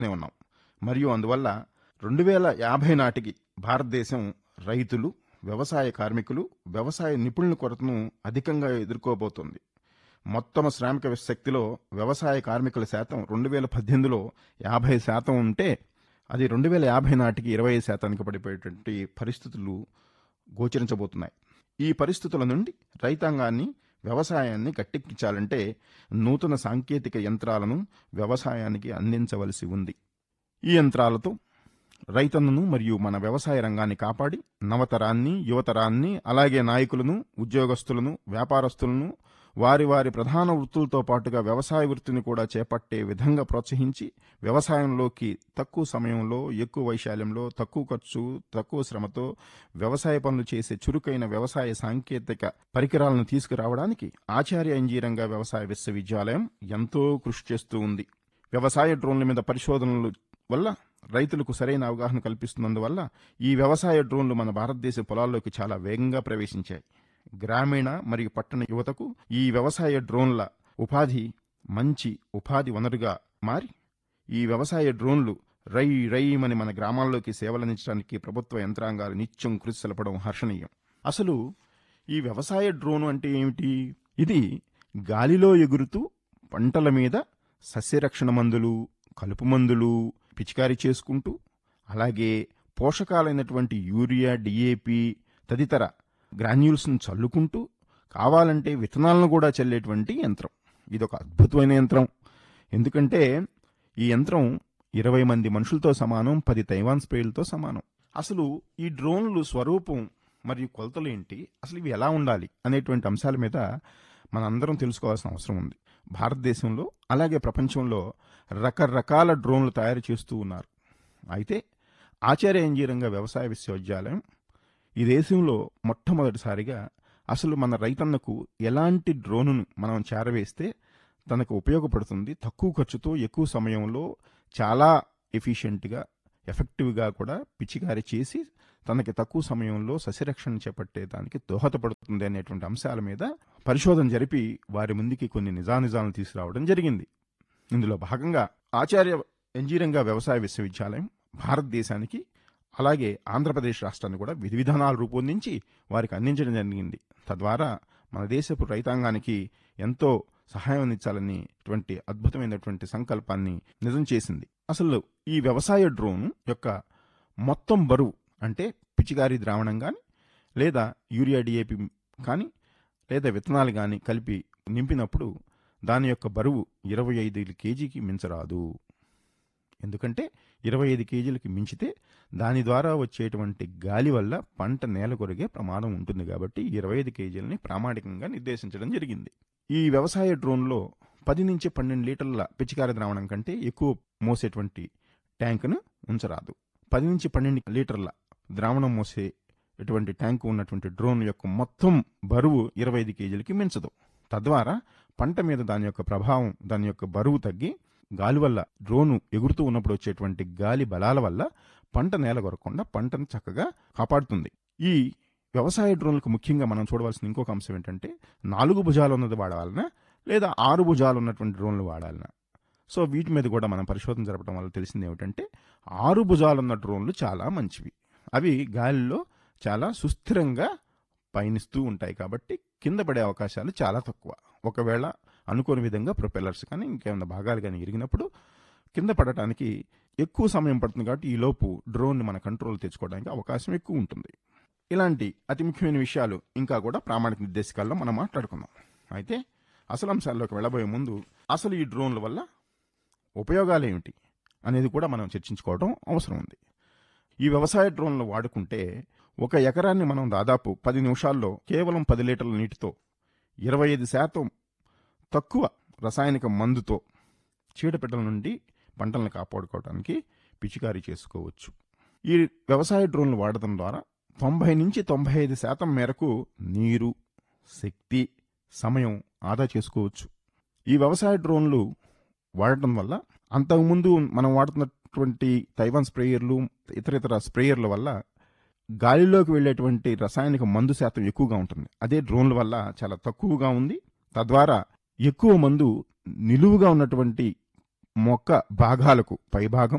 నే ఉన్నాం మరియు అందువల్ల రెండు వేల యాభై నాటికి భారతదేశం రైతులు వ్యవసాయ కార్మికులు వ్యవసాయ నిపుణుల కొరతను అధికంగా ఎదుర్కోబోతోంది మొత్తం శ్రామిక శక్తిలో వ్యవసాయ కార్మికుల శాతం రెండు వేల పద్దెనిమిదిలో యాభై శాతం ఉంటే అది రెండు వేల యాభై నాటికి ఇరవై ఐదు శాతానికి పడిపోయేటువంటి పరిస్థితులు గోచరించబోతున్నాయి ఈ పరిస్థితుల నుండి రైతాంగాన్ని వ్యవసాయాన్ని గట్టెక్కించాలంటే నూతన సాంకేతిక యంత్రాలను వ్యవసాయానికి అందించవలసి ఉంది ఈ యంత్రాలతో రైతన్నను మరియు మన వ్యవసాయ రంగాన్ని కాపాడి నవతరాన్ని యువతరాన్ని అలాగే నాయకులను ఉద్యోగస్తులను వ్యాపారస్తులను వారి వారి ప్రధాన వృత్తులతో పాటుగా వ్యవసాయ వృత్తిని కూడా చేపట్టే విధంగా ప్రోత్సహించి వ్యవసాయంలోకి తక్కువ సమయంలో ఎక్కువ వైశాల్యంలో తక్కువ ఖర్చు తక్కువ శ్రమతో వ్యవసాయ పనులు చేసే చురుకైన వ్యవసాయ సాంకేతిక పరికరాలను తీసుకురావడానికి ఆచార్య ఇంజనీరింగ్ వ్యవసాయ విశ్వవిద్యాలయం ఎంతో కృషి చేస్తూ ఉంది వ్యవసాయ డ్రోన్ల మీద పరిశోధనలు వల్ల రైతులకు సరైన అవగాహన కల్పిస్తున్నందువల్ల ఈ వ్యవసాయ డ్రోన్లు మన భారతదేశ పొలాల్లోకి చాలా వేగంగా ప్రవేశించాయి గ్రామీణ మరియు పట్టణ యువతకు ఈ వ్యవసాయ డ్రోన్ల ఉపాధి మంచి ఉపాధి వనరుగా మారి ఈ వ్యవసాయ డ్రోన్లు రై రైమని మన గ్రామాల్లోకి సేవలందించడానికి ప్రభుత్వ యంత్రాంగాలు నిత్యం కృషి సెలపడం హర్షణీయం అసలు ఈ వ్యవసాయ డ్రోన్ అంటే ఏమిటి ఇది గాలిలో ఎగురుతూ పంటల మీద సస్యరక్షణ మందులు కలుపు మందులు పిచికారీ చేసుకుంటూ అలాగే పోషకాలైనటువంటి యూరియా డిఏపి తదితర గ్రాన్యూల్స్ను చల్లుకుంటూ కావాలంటే విత్తనాలను కూడా చల్లేటువంటి యంత్రం ఇదొక అద్భుతమైన యంత్రం ఎందుకంటే ఈ యంత్రం ఇరవై మంది మనుషులతో సమానం పది తైవాన్ స్ప్రేలతో సమానం అసలు ఈ డ్రోన్లు స్వరూపం మరియు కొలతలు ఏంటి అసలు ఇవి ఎలా ఉండాలి అనేటువంటి అంశాల మీద మనందరం తెలుసుకోవాల్సిన అవసరం ఉంది భారతదేశంలో అలాగే ప్రపంచంలో రకరకాల డ్రోన్లు తయారు చేస్తూ ఉన్నారు అయితే ఆచార్య ఇంజనీరింగ్ వ్యవసాయ విశ్వవిద్యాలయం ఈ దేశంలో మొట్టమొదటిసారిగా అసలు మన రైతన్నకు ఎలాంటి డ్రోనును మనం చేరవేస్తే తనకు ఉపయోగపడుతుంది తక్కువ ఖర్చుతో ఎక్కువ సమయంలో చాలా ఎఫిషియెంట్గా ఎఫెక్టివ్గా కూడా పిచికారి చేసి తనకి తక్కువ సమయంలో సస్యరక్షణ చేపట్టేదానికి దోహదపడుతుంది అనేటువంటి అంశాల మీద పరిశోధన జరిపి వారి ముందుకి కొన్ని నిజానిజాలను తీసుకురావడం జరిగింది ఇందులో భాగంగా ఆచార్య ఇంజనీరింగ్ వ్యవసాయ విశ్వవిద్యాలయం భారతదేశానికి అలాగే ఆంధ్రప్రదేశ్ రాష్ట్రాన్ని కూడా విధి విధానాలు రూపొందించి వారికి అందించడం జరిగింది తద్వారా మన దేశపు రైతాంగానికి ఎంతో సహాయం అందించాలనేటువంటి అద్భుతమైనటువంటి సంకల్పాన్ని నిజం చేసింది అసలు ఈ వ్యవసాయ డ్రోన్ యొక్క మొత్తం బరువు అంటే పిచికారీ ద్రావణం కానీ లేదా యూరియా డిఏపి కానీ లేదా విత్తనాలు కానీ కలిపి నింపినప్పుడు దాని యొక్క బరువు ఇరవై ఐదు కేజీకి మించరాదు ఎందుకంటే ఇరవై ఐదు కేజీలకి మించితే దాని ద్వారా వచ్చేటువంటి గాలి వల్ల పంట నేల కొరిగే ప్రమాదం ఉంటుంది కాబట్టి ఇరవై ఐదు కేజీలని ప్రామాణికంగా నిర్దేశించడం జరిగింది ఈ వ్యవసాయ డ్రోన్లో పది నుంచి పన్నెండు లీటర్ల పిచికారి ద్రావణం కంటే ఎక్కువ మోసేటువంటి ట్యాంకును ఉంచరాదు పది నుంచి పన్నెండు లీటర్ల ద్రావణం మోసే ఎటువంటి ట్యాంకు ఉన్నటువంటి డ్రోన్ యొక్క మొత్తం బరువు ఇరవై ఐదు కేజీలకి మించదు తద్వారా పంట మీద దాని యొక్క ప్రభావం దాని యొక్క బరువు తగ్గి గాలి వల్ల డ్రోను ఎగురుతూ ఉన్నప్పుడు వచ్చేటువంటి గాలి బలాల వల్ల పంట నేల కొరకుండా పంటను చక్కగా కాపాడుతుంది ఈ వ్యవసాయ డ్రోన్లకు ముఖ్యంగా మనం చూడవలసిన ఇంకొక అంశం ఏంటంటే నాలుగు భుజాలు ఉన్నది వాడాలనా లేదా ఆరు భుజాలు ఉన్నటువంటి డ్రోన్లు వాడాలనా సో వీటి మీద కూడా మనం పరిశోధన జరపడం వల్ల తెలిసింది ఏమిటంటే ఆరు భుజాలున్న డ్రోన్లు చాలా మంచివి అవి గాలిలో చాలా సుస్థిరంగా పయనిస్తూ ఉంటాయి కాబట్టి కింద పడే అవకాశాలు చాలా తక్కువ ఒకవేళ అనుకోని విధంగా ప్రొపెల్లర్స్ కానీ ఇంకేమైనా భాగాలు కానీ ఇరిగినప్పుడు కింద పడటానికి ఎక్కువ సమయం పడుతుంది కాబట్టి ఈ లోపు డ్రోన్ని మన కంట్రోల్ తెచ్చుకోవడానికి అవకాశం ఎక్కువ ఉంటుంది ఇలాంటి అతి ముఖ్యమైన విషయాలు ఇంకా కూడా ప్రామాణిక నిర్దేశకాల్లో మనం మాట్లాడుకుందాం అయితే అసలు అంశాల్లోకి వెళ్ళబోయే ముందు అసలు ఈ డ్రోన్ల వల్ల ఉపయోగాలు ఏమిటి అనేది కూడా మనం చర్చించుకోవడం అవసరం ఉంది ఈ వ్యవసాయ డ్రోన్లు వాడుకుంటే ఒక ఎకరాన్ని మనం దాదాపు పది నిమిషాల్లో కేవలం పది లీటర్ల నీటితో ఇరవై ఐదు శాతం తక్కువ రసాయనిక మందుతో చీడపిట్టల నుండి పంటలను కాపాడుకోవడానికి పిచికారీ చేసుకోవచ్చు ఈ వ్యవసాయ డ్రోన్లు వాడటం ద్వారా తొంభై నుంచి తొంభై ఐదు శాతం మేరకు నీరు శక్తి సమయం ఆదా చేసుకోవచ్చు ఈ వ్యవసాయ డ్రోన్లు వాడటం వల్ల అంతకుముందు మనం వాడుతున్నటువంటి తైవాన్ స్ప్రేయర్లు ఇతర ఇతర స్ప్రేయర్ల వల్ల గాలిలోకి వెళ్ళేటువంటి రసాయనిక మందు శాతం ఎక్కువగా ఉంటుంది అదే డ్రోన్ల వల్ల చాలా తక్కువగా ఉంది తద్వారా ఎక్కువ మందు నిలువుగా ఉన్నటువంటి మొక్క భాగాలకు పైభాగం